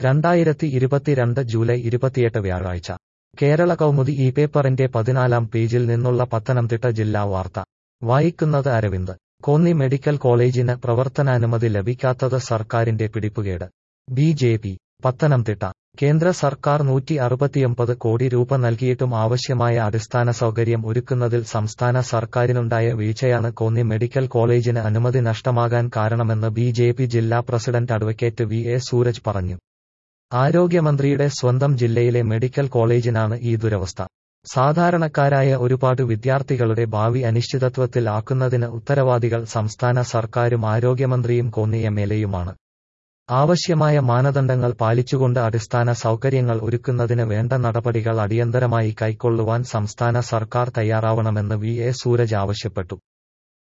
രണ്ടായിരത്തി ഇരുപത്തിരണ്ട് ജൂലൈ ഇരുപത്തിയെട്ട് വ്യാഴാഴ്ച കേരള കൗമുദി ഈ പേപ്പറിന്റെ പതിനാലാം പേജിൽ നിന്നുള്ള പത്തനംതിട്ട ജില്ലാ വാർത്ത വായിക്കുന്നത് അരവിന്ദ് കോന്നി മെഡിക്കൽ കോളേജിന് പ്രവർത്തനാനുമതി ലഭിക്കാത്തത് സർക്കാരിന്റെ പിടിപ്പുകേട് ബി ജെ പി പത്തനംതിട്ട കേന്ദ്ര സർക്കാർ നൂറ്റി അറുപത്തിയൊമ്പത് കോടി രൂപ നൽകിയിട്ടും ആവശ്യമായ അടിസ്ഥാന സൗകര്യം ഒരുക്കുന്നതിൽ സംസ്ഥാന സർക്കാരിനുണ്ടായ വീഴ്ചയാണ് കോന്നി മെഡിക്കൽ കോളേജിന് അനുമതി നഷ്ടമാകാൻ കാരണമെന്ന് ബി ജെ പി ജില്ലാ president advocate V A Sooraj പറഞ്ഞു ആരോഗ്യമന്ത്രിയുടെ സ്വന്തം ജില്ലയിലെ മെഡിക്കൽ കോളേജിനാണ് ഈ ദുരവസ്ഥ സാധാരണക്കാരായ ഒരുപാട് വിദ്യാർത്ഥികളുടെ ഭാവി അനിശ്ചിതത്വത്തിൽ ആക്കുന്നതിന് ഉത്തരവാദികൾ സംസ്ഥാന സർക്കാരും ആരോഗ്യമന്ത്രിയും കോന്നി എം എൽ എയുമാണ് ആവശ്യമായ മാനദണ്ഡങ്ങൾ പാലിച്ചുകൊണ്ട് അടിസ്ഥാന സൗകര്യങ്ങൾ ഒരുക്കുന്നതിന് വേണ്ട നടപടികൾ അടിയന്തരമായി കൈക്കൊള്ളുവാൻ സംസ്ഥാന സർക്കാർ തയ്യാറാവണമെന്ന് വി എ സൂരജ് ആവശ്യപ്പെട്ടു